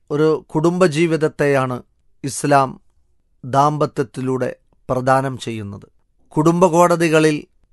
ഒരു കുടുംബജീവിതത്തെയാണ് ഇസ്ലാം ദാമ്പത്യത്തിലൂടെ പ്രദാനം ചെയ്യുന്നത് കുടുംബ കോടതികളിൽ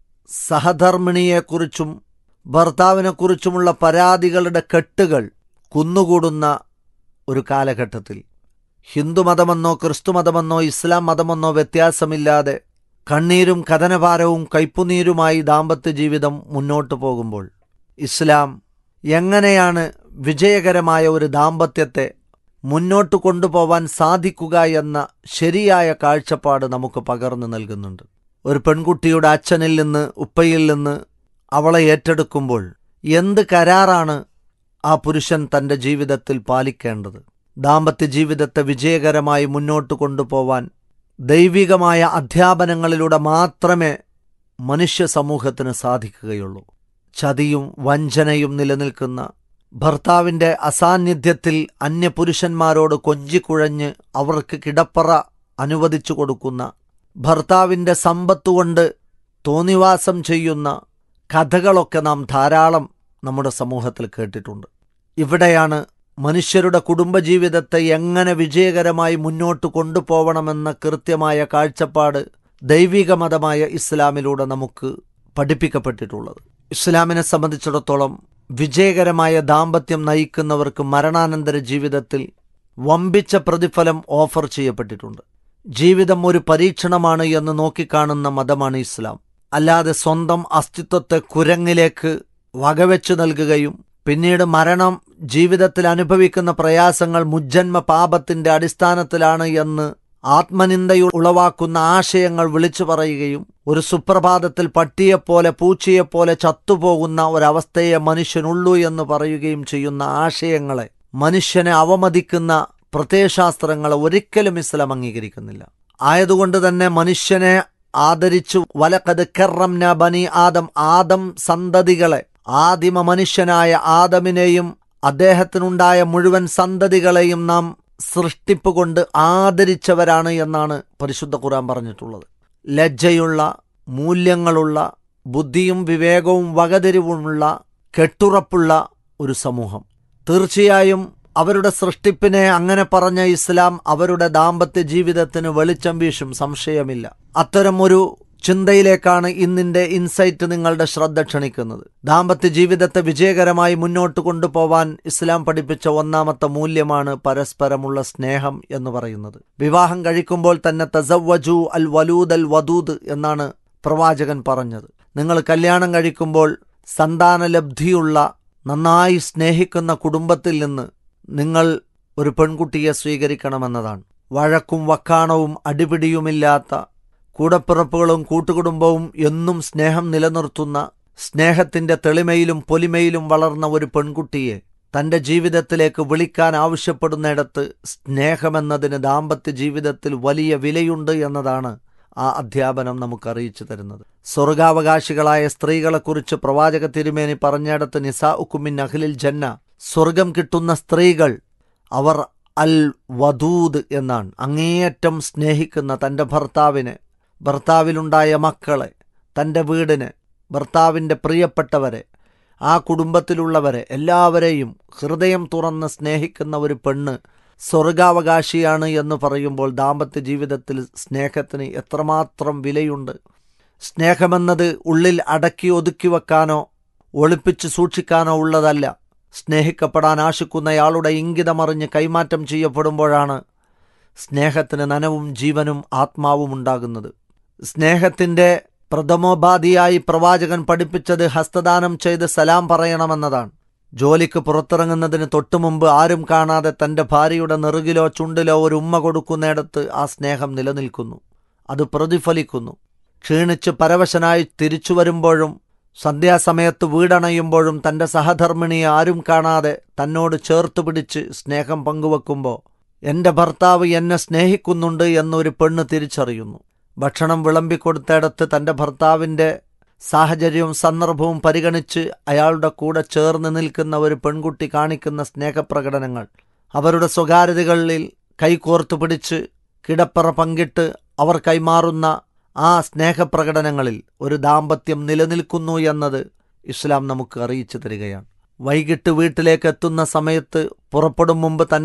സഹധർമ്മിണിയെക്കുറിച്ചും ഭർത്താവിനെക്കുറിച്ചുമുള്ള പരാതികളുടെ കെട്ടുകൾ കുന്നുകൂടുന്ന ഒരു കാലഘട്ടത്തിൽ ഹിന്ദുമതമെന്നോ ക്രിസ്തുമതമെന്നോ ഇസ്ലാം മതമെന്നോ വ്യത്യാസമില്ലാതെ കണ്ണീരും കഥനഭാരവും കയ്പുനീരുമായി ദാമ്പത്യ ജീവിതം മുന്നോട്ടു പോകുമ്പോൾ ഇസ്ലാം എങ്ങനെയാണ് വിജയകരമായ ഒരു ദാമ്പത്യത്തെ മുന്നോട്ട് കൊണ്ടുപോവാൻ സാധിക്കുക എന്ന ശരിയായ കാഴ്ചപ്പാട് നമുക്ക് പകർന്നു നൽകുന്നുണ്ട് ഒരു പെൺകുട്ടിയുടെ അച്ഛനിൽ നിന്ന് ഉപ്പയിൽ നിന്ന് അവളെ ഏറ്റെടുക്കുമ്പോൾ എന്ത് കരാറാണ് ആ പുരുഷൻ തന്റെ ജീവിതത്തിൽ പാലിക്കേണ്ടത് ദാമ്പത്യ ജീവിതത്തെ വിജയകരമായി മുന്നോട്ട് കൊണ്ടുപോവാൻ ദൈവികമായ അധ്യാപനങ്ങളിലൂടെ മാത്രമേ മനുഷ്യ സമൂഹത്തിന് സാധിക്കുകയുള്ളൂ ചതിയും വഞ്ചനയും നിലനിൽക്കുന്ന ഭർത്താവിന്റെ അസാന്നിധ്യത്തിൽ അന്യപുരുഷന്മാരോട് കൊഞ്ചിക്കുഴഞ്ഞ് അവർക്ക് കിടപ്പറ അനുവദിച്ചു കൊടുക്കുന്ന ഭർത്താവിന്റെ സമ്പത്തുകൊണ്ട് തോന്നിവാസം ചെയ്യുന്ന കഥകളൊക്കെ നാം ധാരാളം നമ്മുടെ സമൂഹത്തിൽ കേട്ടിട്ടുണ്ട് ഇവിടെയാണ് മനുഷ്യരുടെ കുടുംബജീവിതത്തെ എങ്ങനെ വിജയകരമായി മുന്നോട്ട് കൊണ്ടുപോകണമെന്ന കൃത്യമായ കാഴ്ചപ്പാട് ദൈവിക മതമായ ഇസ്ലാമിലൂടെ നമുക്ക് പഠിപ്പിക്കപ്പെട്ടിട്ടുള്ളത് ഇസ്ലാമിനെ സംബന്ധിച്ചിടത്തോളം വിജയകരമായ ദാമ്പത്യം നയിക്കുന്നവർക്ക് മരണാനന്തര ജീവിതത്തിൽ വമ്പിച്ച പ്രതിഫലം ഓഫർ ചെയ്യപ്പെട്ടിട്ടുണ്ട് ജീവിതം ഒരു പരീക്ഷണമാണ് എന്ന് നോക്കിക്കാണുന്ന മതമാണ് ഇസ്ലാം അല്ലാതെ സ്വന്തം അസ്തിത്വത്തെ കുരങ്ങിലേക്ക് വകവെച്ചു നൽകുകയും പിന്നീട് മരണം ജീവിതത്തിൽ അനുഭവിക്കുന്ന പ്രയാസങ്ങൾ മുജ്ജന്മ പാപത്തിന്റെ അടിസ്ഥാനത്തിലാണ് എന്ന് ആത്മനിന്ദയിൽ ഉളവാക്കുന്ന ആശയങ്ങൾ വിളിച്ചു പറയുകയും ഒരു സുപ്രഭാതത്തിൽ പട്ടിയെപ്പോലെ പൂച്ചയെപ്പോലെ ചത്തുപോകുന്ന ഒരവസ്ഥയെ മനുഷ്യനുള്ളൂ എന്ന് പറയുകയും ചെയ്യുന്ന ആശയങ്ങളെ മനുഷ്യനെ അവമതിക്കുന്ന പ്രത്യയശാസ്ത്രങ്ങളെ ഒരിക്കലും ഇസ്ലാം അംഗീകരിക്കുന്നില്ല ആയതുകൊണ്ട് തന്നെ മനുഷ്യനെ ആദരിച്ചു വലക്കത് കെറംന ബനി ആദം ആദം സന്തതികളെ ആദിമ മനുഷ്യനായ ആദമിനെയും അദ്ദേഹത്തിനുണ്ടായ മുഴുവൻ സന്തതികളെയും നാം സൃഷ്ടിപ്പ് കൊണ്ട് ആദരിച്ചവരാണ് എന്നാണ് പരിശുദ്ധ ഖുർആൻ പറഞ്ഞിട്ടുള്ളത് ലജ്ജയുള്ള മൂല്യങ്ങളുള്ള ബുദ്ധിയും വിവേകവും വകതിരിവുമുള്ള കെട്ടുറപ്പുള്ള ഒരു സമൂഹം തീർച്ചയായും അവരുടെ സൃഷ്ടിപ്പിനെ അങ്ങനെ പറഞ്ഞ ഇസ്ലാം അവരുടെ ദാമ്പത്യ ജീവിതത്തിന് വെളിച്ചം വീശും സംശയമില്ല അത്തരം ഒരു ചിന്തയിലേക്കാണ് ഇന്നിന്റെ ഇൻസൈറ്റ് നിങ്ങളുടെ ശ്രദ്ധ ക്ഷണിക്കുന്നത് ദാമ്പത്യ ജീവിതത്തെ വിജയകരമായി മുന്നോട്ട് കൊണ്ടുപോവാൻ ഇസ്ലാം പഠിപ്പിച്ച ഒന്നാമത്തെ മൂല്യമാണ് പരസ്പരമുള്ള സ്നേഹം എന്ന് പറയുന്നത് വിവാഹം കഴിക്കുമ്പോൾ തന്നെ തസവ്വജു അൽ വലൂദ് അൽ വദൂദ് എന്നാണ് പ്രവാചകൻ പറഞ്ഞത് നിങ്ങൾ കല്യാണം കഴിക്കുമ്പോൾ സന്താനലബ്ധിയുള്ള നന്നായി സ്നേഹിക്കുന്ന കുടുംബത്തിൽ നിന്ന് നിങ്ങൾ ഒരു പെൺകുട്ടിയെ സ്വീകരിക്കണമെന്നതാണ് വഴക്കും വക്കാണവും അടിപിടിയുമില്ലാത്ത കൂടപ്പിറപ്പുകളും കൂട്ടുകുടുംബവും എന്നും സ്നേഹം നിലനിർത്തുന്ന സ്നേഹത്തിന്റെ തെളിമയിലും പൊലിമയിലും വളർന്ന ഒരു പെൺകുട്ടിയെ തന്റെ ജീവിതത്തിലേക്ക് വിളിക്കാൻ ആവശ്യപ്പെടുന്നിടത്ത് സ്നേഹമെന്നതിന് ദാമ്പത്യ ജീവിതത്തിൽ വലിയ വിലയുണ്ട് എന്നതാണ് ആ അധ്യാപനം നമുക്ക് അറിയിച്ചു തരുന്നത് സ്വർഗാവകാശികളായ സ്ത്രീകളെക്കുറിച്ച് പ്രവാചക തിരുമേനി പറഞ്ഞിടത്ത് നിസാ ഉക്കുമിൻ അഖിലിൽ ജന്ന സ്വർഗം കിട്ടുന്ന സ്ത്രീകൾ അവർ അൽ വദൂദ് എന്നാണ് അങ്ങേയറ്റം സ്നേഹിക്കുന്ന തന്റെ ഭർത്താവിനെ ഭർത്താവിലുണ്ടായ മക്കളെ തൻ്റെ വീടിന് ഭർത്താവിൻ്റെ പ്രിയപ്പെട്ടവരെ ആ കുടുംബത്തിലുള്ളവരെ എല്ലാവരെയും ഹൃദയം തുറന്ന് സ്നേഹിക്കുന്ന ഒരു പെണ്ണ് സ്വർഗാവകാശിയാണ് എന്ന് പറയുമ്പോൾ ദാമ്പത്യ ജീവിതത്തിൽ സ്നേഹത്തിന് എത്രമാത്രം വിലയുണ്ട് സ്നേഹമെന്നത് ഉള്ളിൽ അടക്കി ഒതുക്കി വെക്കാനോ ഒളിപ്പിച്ച് സൂക്ഷിക്കാനോ ഉള്ളതല്ല സ്നേഹിക്കപ്പെടാൻ ആശിക്കുന്നയാളുടെ ഇംഗിതമറിഞ്ഞ് കൈമാറ്റം ചെയ്യപ്പെടുമ്പോഴാണ് സ്നേഹത്തിന് നനവും ജീവനും ആത്മാവും ഉണ്ടാകുന്നത് സ്നേഹത്തിന്റെ പ്രഥമോപാധിയായി പ്രവാചകൻ പഠിപ്പിച്ചത് ഹസ്തദാനം ചെയ്ത് സലാം പറയണമെന്നതാണ് ജോലിക്ക് പുറത്തിറങ്ങുന്നതിന് തൊട്ടുമുമ്പ് ആരും കാണാതെ തന്റെ ഭാര്യയുടെ നെറുകിലോ ചുണ്ടിലോ ഒരു ഉമ്മ കൊടുക്കുന്നിടത്ത് ആ സ്നേഹം നിലനിൽക്കുന്നു അത് പ്രതിഫലിക്കുന്നു ക്ഷീണിച്ച് പരവശനായി തിരിച്ചു വരുമ്പോഴും സന്ധ്യാസമയത്ത് വീടണയുമ്പോഴും തന്റെ സഹധർമ്മിണിയെ ആരും കാണാതെ തന്നോട് ചേർത്ത് പിടിച്ച് സ്നേഹം പങ്കുവെക്കുമ്പോൾ എന്റെ ഭർത്താവ് എന്നെ സ്നേഹിക്കുന്നുണ്ട് എന്നൊരു പെണ്ണ് തിരിച്ചറിയുന്നു ഭക്ഷണം വിളമ്പിക്കൊടുത്തിടത്ത് തന്റെ ഭർത്താവിന്റെ സാഹചര്യവും സന്ദർഭവും പരിഗണിച്ച് അയാളുടെ കൂടെ ചേർന്ന് നിൽക്കുന്ന ഒരു പെൺകുട്ടി കാണിക്കുന്ന സ്നേഹപ്രകടനങ്ങൾ അവരുടെ സ്വകാര്യതകളിൽ കൈകോർത്തു പിടിച്ച് കിടപ്പറ പങ്കിട്ട് അവർ കൈമാറുന്ന ആ സ്നേഹപ്രകടനങ്ങളിൽ ഒരു ദാമ്പത്യം നിലനിൽക്കുന്നു എന്നത് ഇസ്ലാം നമുക്ക് അറിയിച്ചു തരികയാണ് വൈകിട്ട് വീട്ടിലേക്ക് എത്തുന്ന സമയത്ത് പുറപ്പെടും മുമ്പ് തന്റെ